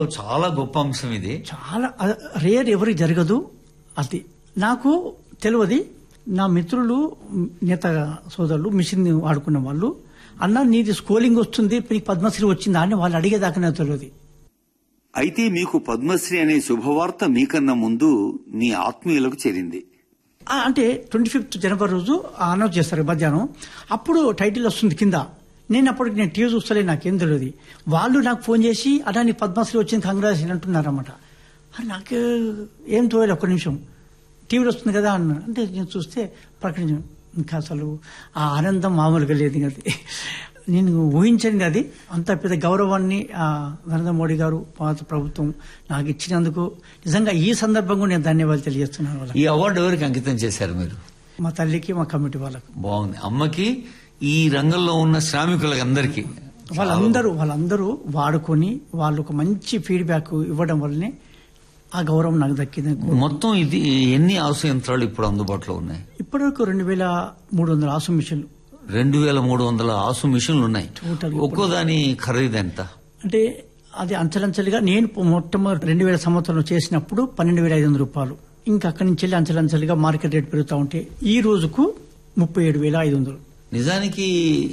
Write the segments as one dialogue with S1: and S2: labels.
S1: చాలా గొప్ప అంశం ఇది
S2: చాలా రేర్ ఎవరికి జరగదు అది నాకు తెలియదు నా మిత్రులు నేత సోదరులు మిషన్ వాడుకున్న వాళ్ళు అన్న నీది స్కోలింగ్ వస్తుంది నీకు పద్మశ్రీ వచ్చిందా అని వాళ్ళు అడిగేదాకా నాకు తెలియదు
S3: అయితే మీకు పద్మశ్రీ అనే శుభవార్త మీకన్నా ముందు మీ ఆత్మీయులకు చేరింది
S2: ఆ, అంటే ట్వంటీ ఫిఫ్త్ జనవరి రోజు అనౌన్స్ చేస్తారు మధ్యాహ్నం అప్పుడు టైటిల్ వస్తుంది కింద నేను అప్పటికి నేను టీవీ చూస్తలే నాకేం తెలియదు వాళ్ళు నాకు ఫోన్ చేసి అలా నీ పద్మశ్రీ వచ్చింది కంగ్రాస్ అంటున్నారన్నమాట అది నాకు ఏం తోయలే ఒక్క నిమిషం టీవీలో వస్తుంది కదా అన్న అంటే నేను చూస్తే ప్రకటన ఇంకా అసలు ఆ ఆనందం మామూలుగా లేదు ఇంకా అది నేను ఊహించండి అది అంత పెద్ద గౌరవాన్ని ఆ, నరేంద్ర మోడీ గారు పాత ప్రభుత్వం నాకు ఇచ్చినందుకు నిజంగా ఈ సందర్భంగా నేను ధన్యవాదాలు తెలియజేస్తున్నాను వాళ్ళకి
S1: ఈ అవార్డు ఎవరికి అంకితం చేశారు మీరు
S2: మా తల్లికి మా కమిటీ వాళ్ళకు
S1: బాగుంది అమ్మకి ఈ రంగంలో ఉన్న శ్రామికులకి అందరికీ
S2: వాళ్ళందరూ వాళ్ళందరూ వాడుకొని వాళ్ళు ఒక మంచి ఫీడ్బ్యాక్ ఇవ్వడం వల్లనే ఆ గౌరవం నాకు దక్కింది
S1: మొత్తం ఇది ఎన్ని ఆసు యంత్రాలు ఇప్పుడు అందుబాటులో ఉన్నాయి
S2: ఇప్పటివరకు రెండు వేల మూడు వందల ఆసు మిషన్లు
S1: రెండు వేల మూడు వందల ఆసు మిషన్లు ఉన్నాయి
S2: Total
S1: ఒక్కో దాని ఖరీదు ఎంత
S2: అంటే అది అంచెలంచెలుగా నేను మొట్టమొదటి రెండు వేల సంవత్సరంలో చేసినప్పుడు పన్నెండు వేల ఐదు వందల రూపాయలు ఇంకా అక్కడి నుంచి వెళ్ళి అంచెలంచెలుగా మార్కెట్ రేట్ పెరుగుతూ ఉంటే ఈ రోజుకు ముప్పై ఏడు వేల ఐదు వందలు
S1: నిజానికి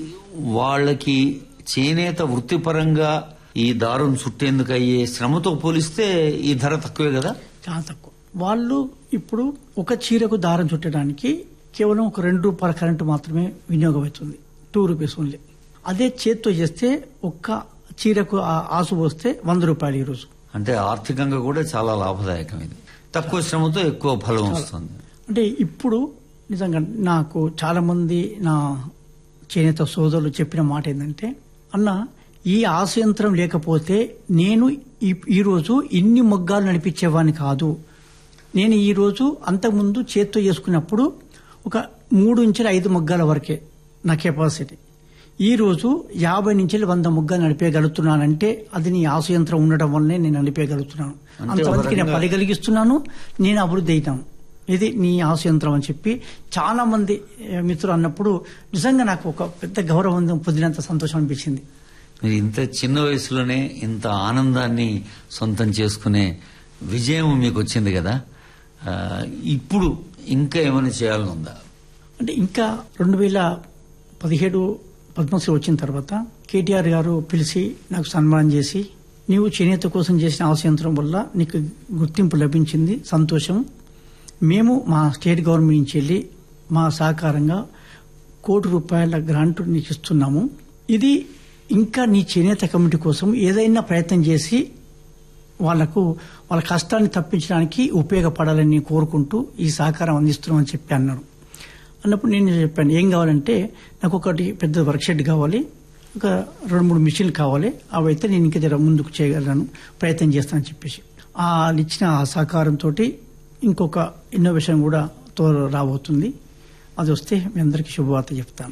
S1: వాళ్ళకి చేనేత వృత్తిపరంగా ఈ దారం చుట్టేందుకు అయ్యే శ్రమతో పోలిస్తే ఈ ధర తక్కువే కదా
S2: చాలా తక్కువ వాళ్ళు ఇప్పుడు ఒక చీరకు దారం చుట్టడానికి కేవలం ఒక రెండు రూపాయల కరెంటు మాత్రమే వినియోగం అవుతుంది టూ రూపీస్ ఓన్లీ అదే చేత్తో చేస్తే ఒక్క చీరకు ఆ- ఆసు పోస్తే వంద రూపాయలు ఈరోజు
S1: అంటే ఆర్థికంగా కూడా చాలా లాభదాయకం ఇది తక్కువ శ్రమతో ఎక్కువ ఫలం వస్తుంది
S2: అంటే ఇప్పుడు నిజంగా నాకు చాలా మంది నా చేనేత సోదరులు చెప్పిన మాట ఏంటంటే అన్న ఈ ఆశయంత్రం లేకపోతే నేను ఈ- ఈరోజు ఇన్ని మొగ్గాలు నడిపించేవాడిని కాదు నేను ఈ రోజు అంతకుముందు చేత్తో చేసుకున్నప్పుడు ఒక మూడు నుంచి ఐదు మొగ్గాల వరకే నా కెపాసిటీ ఈ రోజు యాభై నుంచి వంద మొగ్గాలు నడిపేయగలుగుతున్నానంటే అది నీ ఆశయంత్రం ఉండడం వల్లనే నేను నడిపేయగలుగుతున్నాను
S1: అంటే
S2: అంతమందికి నేను
S1: ఒక రకంగా-
S2: పలిగలిగిస్తున్నాను నేను అభివృద్ధి అవుతాను ఇది నీ ఆశయంత్రం అని చెప్పి చాలా మంది ఏ, మిత్రులు అన్నప్పుడు నిజంగా నాకు ఒక పెద్ద గౌరవం పొందినంత సంతోషం అనిపించింది
S1: మీరు ఇంత చిన్న వయసులోనే ఇంత ఆనందాన్ని సొంతం చేసుకునే విజయం మీకు వచ్చింది కదా ఆ, ఇప్పుడు ఇంకా ఏమైనా చేయాలని ఉందా
S2: అంటే ఇంకా రెండు వేల పదిహేడు పద్మశ్రీ వచ్చిన తర్వాత కేటీఆర్ గారు పిలిచి నాకు సన్మానం చేసి నీవు చేనేత కోసం చేసిన ఆశయంత్రం వల్ల నీకు గుర్తింపు లభించింది సంతోషం మేము మా స్టేట్ గవర్నమెంట్ నుంచి వెళ్ళి మా సహకారంగా కోటి రూపాయల గ్రాంట్ నీకు ఇస్తున్నాము ఇది ఇంకా నీ చేనేత కమిటీ కోసం ఏదైనా ప్రయత్నం చేసి వాళ్లకు వాళ్ళ కష్టాన్ని తప్పించడానికి ఉపయోగపడాలని కోరుకుంటూ ఈ సహకారం అందిస్తున్నామని చెప్పి అన్నాడు అన్నప్పుడు నేను చెప్పాను ఏం కావాలంటే నాకు ఒకటి పెద్ద వర్క్షెడ్ కావాలి ఒక రెండు మూడు మిషన్లు కావాలి అవి అయితే నేను ఇంకా జర ముందుకు చేయగలను ప్రయత్నం చేస్తానని చెప్పేసి ఆ వాళ్ళు ఇచ్చిన ఆ సహకారంతో ఇంకొక ఇన్నోవేషన్ కూడా తో రాబోతుంది అది వస్తే మీ అందరికీ శుభవార్త చెప్తాను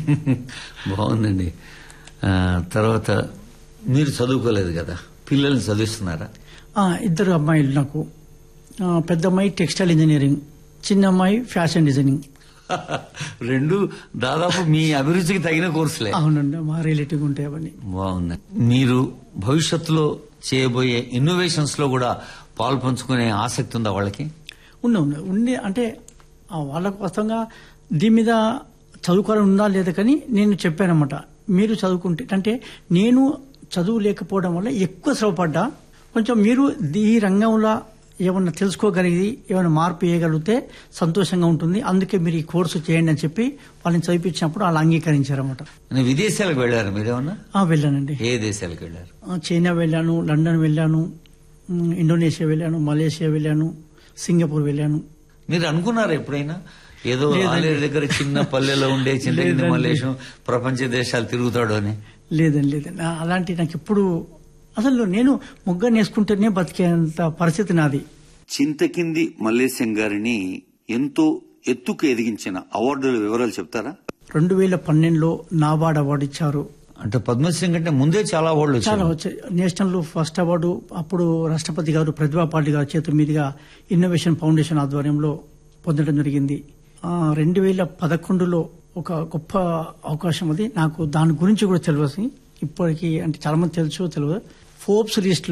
S1: బాగుందండి ఆ, తర్వాత మీరు చదువుకోలేదు కదా పిల్లల్ని చదివిస్తున్నారా
S2: ఆ, ఇద్దరు అమ్మాయిలు నాకు ఆ, పెద్ద అమ్మాయి టెక్స్టైల్ ఇంజనీరింగ్ చిన్న అమ్మాయి ఫ్యాషన్ డిజైనింగ్
S1: రెండు దాదాపు మీ అభిరుచికి తగిన కోర్సులే
S2: అవునండి మా రిలేటివ్ ఉంటాయి అవన్నీ
S1: బాగుంది మీరు భవిష్యత్తులో చేయబోయే ఇన్నోవేషన్స్ లో కూడా పాలు పంచుకునే ఆసక్తి ఉందా వాళ్ళకి
S2: ఉన్న ఉన్న ఉండి అంటే ఆ వాళ్ళకు వాస్తవంగా దీని మీద చదువుకోవాలని ఉందా లేదా కానీ నేను చెప్పానమాట మీరు చదువుకుంటే అంటే నేను చదువు లేకపోవడం వల్ల ఎక్కువ శ్రమపడ్డా కొంచెం మీరు ఈ రంగంలో ఏమన్నా తెలుసుకోగలిగి ఏమైనా మార్పు చేయగలిగితే సంతోషంగా ఉంటుంది అందుకే మీరు ఈ కోర్సు చేయండి అని చెప్పి వాళ్ళని చదివించినప్పుడు వాళ్ళు అంగీకరించారన్నమాట
S1: నేను విదేశాలకు వెళ్ళారు మీరేమన్నా
S2: ఆ, వెళ్ళానండి
S1: ఏ దేశాలకు వెళ్ళారు
S2: ఆ, చైనా వెళ్ళాను లండన్ వెళ్ళాను ఉమ్, ఇండోనేషియా వెళ్ళాను మలేషియా వెళ్ళాను సింగపూర్ వెళ్ళాను
S1: మీరు అనుకున్నారా ఎప్పుడైనా ఏదో
S2: లేదండి.
S1: ఆలేరు దగ్గర చిన్న పల్లెలో ఉండే చిన్న
S2: లేదండి.
S1: మలేషం ప్రపంచ దేశాలు తిరుగుతాడు అని
S2: లేదండి లేదండి ఆ- అలాంటి నాకు ఎప్పుడు అసలు నేను ముగ్గ నేసుకుంటేనే బతికేంత పరిస్థితి నాది
S3: చింతకింది మల్లేశం గారిని ఎంతో ఎత్తుకు ఎదిగించిన అవార్డుల వివరాలు చెప్తారా
S2: రెండు వేల పన్నెండులో నాబార్డ్ అవార్డు ఇచ్చారు
S1: అంటే పద్మశ్రీ కంటే ముందే చాలా అవార్డులు
S2: చాలా
S1: వచ్చాయి
S2: వచ్చాయి నేషనల్ ఫస్ట్ అవార్డు అప్పుడు రాష్ట్రపతి గారు ప్రతిభా పాటిల్ గారి చేతుల మీదుగా ఇన్నోవేషన్ ఫౌండేషన్ ఆధ్వర్యంలో పొందడం జరిగింది రెండు వేల పదకొండులో ఒక గొప్ప అవకాశం అది నాకు దాని గురించి కూడా తెలియదు ఇప్పటికీ అంటే చాలా మంది తెలుసు తెలియదు ఫోర్బ్స్ లిస్ట్ లో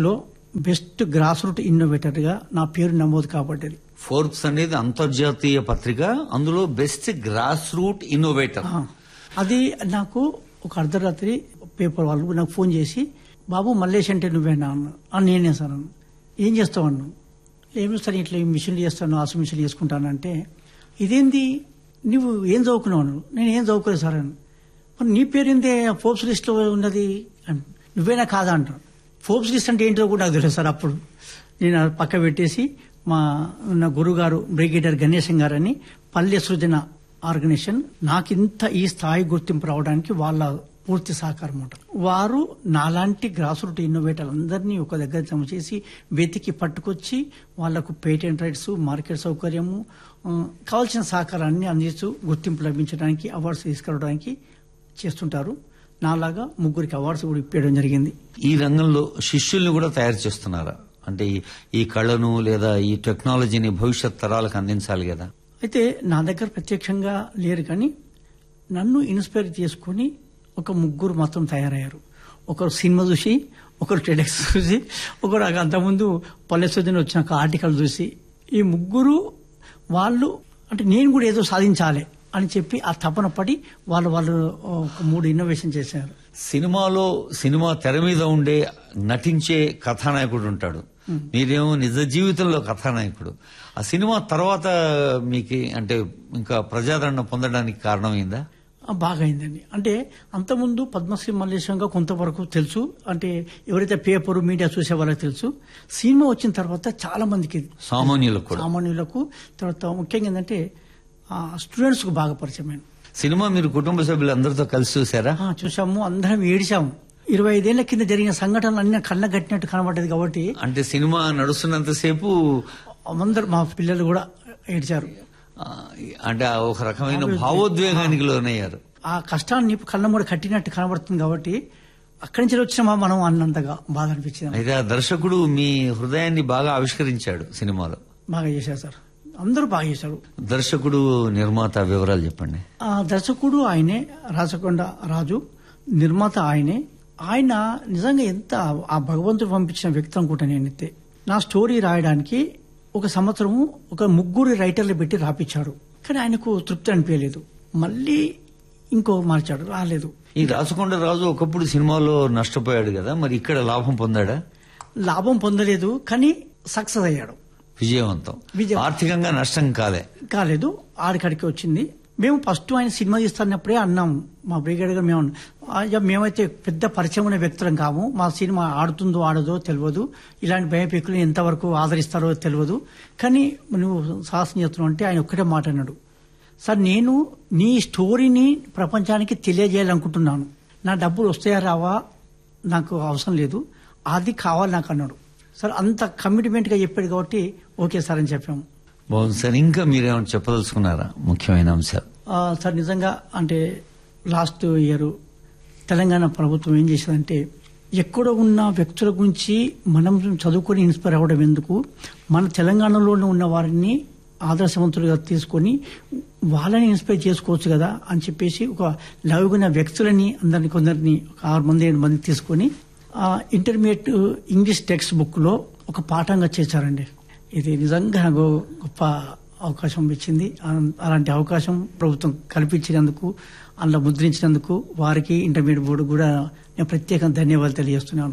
S2: బెస్ట్ గ్రాస్ రూట్ ఇన్నోవేటర్ గా నా పేరు నమోదు కాబడ్డది
S1: ఫోర్బ్స్ అనేది అంతర్జాతీయ పత్రిక అందులో బెస్ట్ గ్రాస్ రూట్ ఇన్నోవేటర్
S2: ఆ, అది నాకు ఒక అర్ధరాత్రి పేపర్ వాళ్ళు నాకు ఫోన్ చేసి బాబు మల్లేష్ అంటే నువ్వేనా అన్నారు "ఆ, నేనే సార్ అన్నాను ఏం చేస్తావు అన్నాను ఏమి సార్ ఇట్లా ఈ మిషన్లు చేస్తాను ఆసు మిషన్లు చేసుకుంటానంటే ఇదేంది నువ్వు ఏం చదువుకున్నావు అన్నాడు నేను ఏం చదువుకోలేదు సార్ అని మరి నీ పేరు ఏందే ఫోర్బ్స్ లిస్ట్ లో ఉన్నది అన్- నువ్వేనా కాదా అంటారు ఫోర్బ్స్ లిస్ట్ అంటే ఏంటో కూడా నాకు తెలియదు సార్ అప్పుడు నేను అది పక్క పెట్టేసి మా నా గురుగారు బ్రిగేడియర్ గణేశం గారని పల్లె సృజన ఆర్గనైజేషన్ నాకు ఇంత ఈ స్థాయి గుర్తింపు రావడానికి వాళ్ళ పూర్తి సహకారం ఉంటుంది వారు నాలాంటి గ్రాస్ రూట్ ఇన్నోవేటర్లు అందరినీ ఒక దగ్గర జమ చేసి వెతికి పట్టుకొచ్చి వాళ్లకు పేటెంట్ రైట్స్ మార్కెట్ సౌకర్యము ఆ, కావాల్సిన సహకారాన్ని అందిస్తూ గుర్తింపు లభించడానికి అవార్డ్స్ తీసుకురావడానికి చేస్తుంటారు నాలాగా ముగ్గురికి అవార్డ్స్ కూడా ఇప్పేయడం జరిగింది
S1: ఈ రంగంలో శిష్యుల్ని కూడా తయారు చేస్తున్నారా అంటే ఈ- ఈ కళను లేదా ఈ టెక్నాలజీని భవిష్యత్ తరాలకు అందించాలి కదా
S2: అయితే నా దగ్గర ప్రత్యక్షంగా లేరు కానీ నన్ను ఇన్స్పైర్ చేసుకుని ఒక ముగ్గురు మాత్రం తయారయ్యారు ఒకరు సినిమా చూసి ఒకరు టెడెక్స్ చూసి ఒకరు అంతకుముందు పల్లెసూదిని వచ్చిన ఒక ఆర్టికల్ చూసి ఈ ముగ్గురు వాళ్ళు అంటే నేను కూడా ఏదో సాధించాలి అని చెప్పి ఆ తపన పడి వాళ్ళు వాళ్ళు ఒక మూడు ఇన్నోవేషన్ చేశారు
S1: సినిమాలో సినిమా తెర మీద ఉండే నటించే కథానాయకుడు ఉంటాడు మీరేమో నిజ జీవితంలో కథానాయకుడు ఆ సినిమా తర్వాత మీకు అంటే ఇంకా ప్రజాదరణ పొందడానికి కారణమైందా
S2: ఆ, బాగా అయిందండి అంటే అంతకుముందు పద్మశ్రీ మల్లేశంగా కొంతవరకు తెలుసు అంటే ఎవరైతే పేపర్ మీడియా చూసే వాళ్ళకి తెలుసు సినిమా వచ్చిన తర్వాత చాలా మందికి
S1: సామాన్యులకు కూడా
S2: సామాన్యులకు తర్వాత ముఖ్యంగా ఏంటంటే స్టూడెంట్స్ కు బాగా పరిచయమైన
S1: సినిమా మీరు కుటుంబ సభ్యులందరితో కలిసి చూసారా
S2: ఆ, చూసాము అందరం ఏడిచాము ఇరవై ఐదేళ్ల కింద జరిగిన సంఘటనలు అన్ని కళ్ళ కట్టినట్టు కనబడ్డది కాబట్టి
S1: అంటే సినిమా నడుస్తున్నంతసేపు
S2: అందరు మా పిల్లలు కూడా ఏడ్చారు
S1: ఆ, అంటే ఆ ఒక రకమైన భావోద్వేగానికి లోనయ్యారు
S2: ఆ కష్టాన్ని కళ్ళ మూడ కట్టినట్టు కనబడుతుంది కాబట్టి అక్కడి నుంచి వచ్చినామా మనం అన్నంతగా బాధ అనిపించింది
S1: అయితే ఆ దర్శకుడు మీ హృదయాన్ని బాగా ఆవిష్కరించాడు సినిమాలో
S2: బాగా చేశారు సార్ అందరూ బాగా చేశారు
S1: దర్శకుడు నిర్మాత వివరాలు చెప్పండి
S2: ఆ దర్శకుడు ఆయనే రాచకొండ రాజు నిర్మాత ఆయనే ఆయన నిజంగా ఎంత ఆ భగవంతుడు పంపించిన వ్యక్తి అనుకుంటా నేనైతే నా స్టోరీ రాయడానికి ఒక సంవత్సరము ఒక ముగ్గురు రైటర్లు పెట్టి రాపించాడు కానీ ఆయనకు తృప్తి అనిపించలేదు మళ్ళీ ఇంకో మార్చాడు రాలేదు
S1: ఈ రాచకొండ రాజు ఒకప్పుడు సినిమాలో నష్టపోయాడు కదా మరి ఇక్కడ లాభం పొందాడా
S2: లాభం పొందలేదు కానీ సక్సెస్ అయ్యాడు
S1: విజయవంతం
S2: విజయం.
S1: ఆర్థికంగా నష్టం కాలే
S2: కాలేదు ఆడికాడికి వచ్చింది మేము ఫస్ట్ ఆయన సినిమా తీస్తున్నప్పుడే అన్నాము మా బ్రిగేడ్ గారు మేము అన్నాం, "అయ్యా, మేమైతే పెద్ద పరిచయం ఉన్న వ్యక్తులం కాము మా సినిమా ఆడుతుందో ఆడదో తెలియదు ఇలాంటి భయపెక్కులు ఎంతవరకు ఆదరిస్తారో తెలియదు కానీ నువ్వు సాహసం చేస్తున్నావు అంటే ఆయన ఒక్కటే మాట అన్నాడు సార్ నేను నీ స్టోరీని ప్రపంచానికి తెలియజేయాలనుకుంటున్నాను నా డబ్బులు వస్తాయా రావా నాకు అవసరం లేదు అది కావాలి నాకు అన్నాడు సార్ అంత కమిట్మెంట్గా చెప్పాడు కాబట్టి ఓకే సార్ అని చెప్పాము
S1: బాగుంది సార్ ఇంకా మీరేమైనా చెప్పదలుచుకున్నారా ముఖ్యమైన అంశాలు
S2: ఆ, సార్ నిజంగా అంటే లాస్ట్ ఇయర్ తెలంగాణ ప్రభుత్వం ఏం చేసిందంటే ఎక్కడో ఉన్న వ్యక్తుల గురించి మనం చదువుకొని ఇన్స్పైర్ అవ్వడం ఎందుకు మన తెలంగాణలోనే ఉన్న వారిని ఆదర్శవంతులుగా తీసుకొని వాళ్ళని ఇన్స్పైర్ చేసుకోవచ్చు కదా అని చెప్పేసి ఒక లవ్గున్న వ్యక్తులని అందరిని కొందరిని ఒక ఆరు మంది ఏడు మంది తీసుకొని ఆ, ఇంటర్మీడియట్ ఇంగ్లీష్ టెక్స్ట్ బుక్ లో ఒక పాఠంగా చేశారండి ఇది నిజంగా నాకు గొప్ప అవకాశం ఇచ్చింది ఆ- అలాంటి అవకాశం ప్రభుత్వం కల్పించినందుకు అందులో ముద్రించినందుకు వారికి ఇంటర్మీడియట్ బోర్డు కూడా నేను ప్రత్యేకంగా ధన్యవాదాలు తెలియజేస్తున్నాను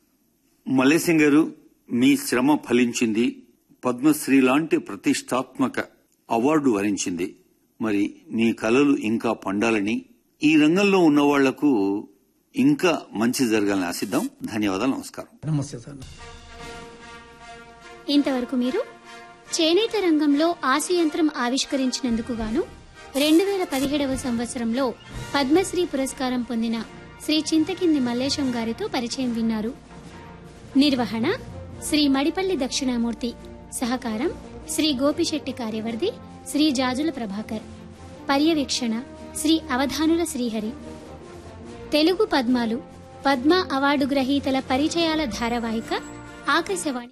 S3: మల్లేశం గారు మీ శ్రమ ఫలించింది పద్మశ్రీ లాంటి ప్రతిష్టాత్మక అవార్డు వరించింది మరి మీ కళలు ఇంకా పండాలని ఈ రంగంలో ఉన్న వాళ్లకు ఇంకా మంచి జరగాలని ఆశిద్దాం ధన్యవాదాలు నమస్కారం
S2: నమస్తే సార్
S4: ఇంతవరకు మీరు చేనేత రంగంలో ఆశయంత్రం ఆవిష్కరించినందుకు గాను రెండు వేల పదిహేడవ సంవత్సరంలో పద్మశ్రీ పురస్కారం పొందిన శ్రీ చింతకింది మల్లేశం గారితో పరిచయం విన్నారు నిర్వహణ శ్రీ మడిపల్లి దక్షిణామూర్తి సహకారం శ్రీ గోపిశెట్టి కార్యవర్ధి శ్రీ జాజుల ప్రభాకర్ పర్యవేక్షణ శ్రీ అవధానుల శ్రీహరి తెలుగు పద్మాలు పద్మ అవార్డు గ్రహీతల పరిచయాల ధారావాహిక ఆకాశవాణి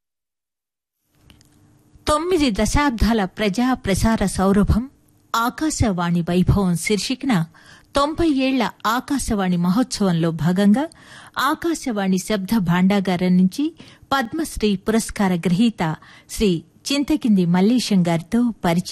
S5: తొమ్మిది దశాబ్దాల ప్రజా ప్రసార సౌరభం ఆకాశవాణి వైభవం శీర్షికన తొంభై ఏళ్ల ఆకాశవాణి మహోత్సవంలో భాగంగా ఆకాశవాణి శబ్ద భాండాగారం నుంచి పద్మశ్రీ పురస్కార గ్రహీత శ్రీ చింతకింది మల్లేశం గారితో పరిచయం